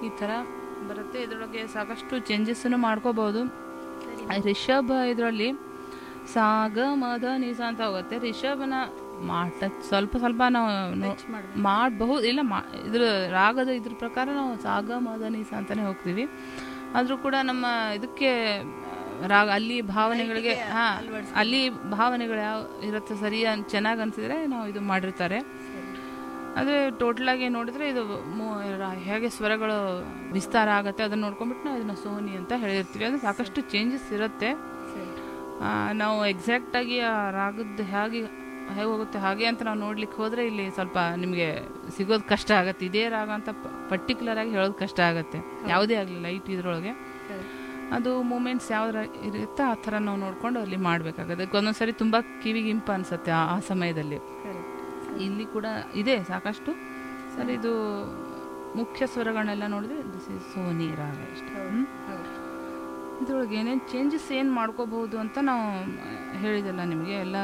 ಈ ಥರ ಬರುತ್ತೆ ಇದರೊಳಗೆ ಸಾಕಷ್ಟು ಚೇಂಜಸ್ಸನ್ನು ಮಾಡ್ಕೋಬೋದು ರಿಷಬ್ ಇದರಲ್ಲಿ ಸಾಗ ಮದ ನಿಸ ಅಂತ ಹೋಗುತ್ತೆ ರಿಷಭನ ಮಾಟ ಸ್ವಲ್ಪ ಸ್ವಲ್ಪ ನಾವು ನೋ- ಮಾಡಬಹುದು ಇಲ್ಲ ಮಾ ಇದ್ರ ರಾಗದ ಇದ್ರ ಪ್ರಕಾರ ನಾವು ಸಾಗ ಮದ ನಿಸ ಅಂತಾನೆ ಹೋಗ್ತೀವಿ ಆದರೂ ಕೂಡ ನಮ್ಮ ಇದಕ್ಕೆ ಆ, ರಾಗ ಅಲ್ಲಿ ಭಾವನೆಗಳಿಗೆ ಹಾ ಅಲ್ಲಿ ಭಾವನೆಗಳು ಯಾವ ಇರುತ್ತೆ ಸರಿ ಅನ್ ಚೆನ್ನಾಗಿ ಅನ್ಸಿದ್ರೆ ನಾವು ಇದು ಮಾಡಿರ್ತಾರೆ ಆದರೆ ಟೋಟಲಾಗಿ ನೋಡಿದ್ರೆ ಇದು ಮೂ- ರಾ- ಹೇಗೆ ಸ್ವರಗಳು ವಿಸ್ತಾರ ಆಗುತ್ತೆ ಅದನ್ನ ನೋಡ್ಕೊಂಡ್ಬಿಟ್ಟು ನಾವು ಇದನ್ನ ಸೋನಿ ಅಂತ ಹೇಳಿರ್ತೀವಿ ಅದು ಸಾಕಷ್ಟು ಚೇಂಜಸ್ ಇರುತ್ತೆ ಆ, ನಾವು ಎಕ್ಸಾಕ್ಟಾಗಿ ಆ ರಾಗದ್ದು ಹೇಗೆ ಹೇಗೆ ಹೋಗುತ್ತೆ ಹಾಗೆ ಅಂತ ನಾವು ನೋಡ್ಲಿಕ್ಕೆ ಹೋದರೆ ಇಲ್ಲಿ ಸ್ವಲ್ಪ ನಿಮಗೆ ಸಿಗೋದು ಕಷ್ಟ ಆಗುತ್ತೆ ಇದೇ ರಾಗ ಅಂತ ಪರ್ಟಿಕ್ಯುಲರ್ ಆಗಿ ಹೇಳೋದು ಕಷ್ಟ ಆಗುತ್ತೆ ಯಾವುದೇ ಆಗಲಿ ಲೈಟ್ ಇದ್ರೊಳಗೆ ಅದು ಮೂಮೆಂಟ್ಸ್ ಯಾವ್ದು ಇರುತ್ತೋ ಆ ಥರ ನಾವು ನೋಡ್ಕೊಂಡು ಅಲ್ಲಿ ಮಾಡಬೇಕಾಗುತ್ತೆ ಒಂದೊಂದ್ಸರಿ ತುಂಬ ಕಿವಿಗೆ ಇಂಪ ಅನ್ಸುತ್ತೆ ಆ ಆ ಸಮಯದಲ್ಲಿ ಇಲ್ಲಿ ಕೂಡ ಇದೆ ಸಾಕಷ್ಟು ಸರ್ ಇದು ಮುಖ್ಯ ಸ್ವರಗಳನ್ನೆಲ್ಲ ನೋಡಿದ್ರೆ ದಿಸ್ ಇಸ್ ಸೋನಿ ರಾಗ ಅಷ್ಟೇ ಹ್ಮ್? ಇದ್ರೊಳಗೆ ಏನೇನು ಚೇಂಜಸ್ ಏನು ಮಾಡ್ಕೋಬಹುದು ಅಂತ ನಾವು ಹೇಳಿದಲ್ಲ ನಿಮಗೆ ಎಲ್ಲ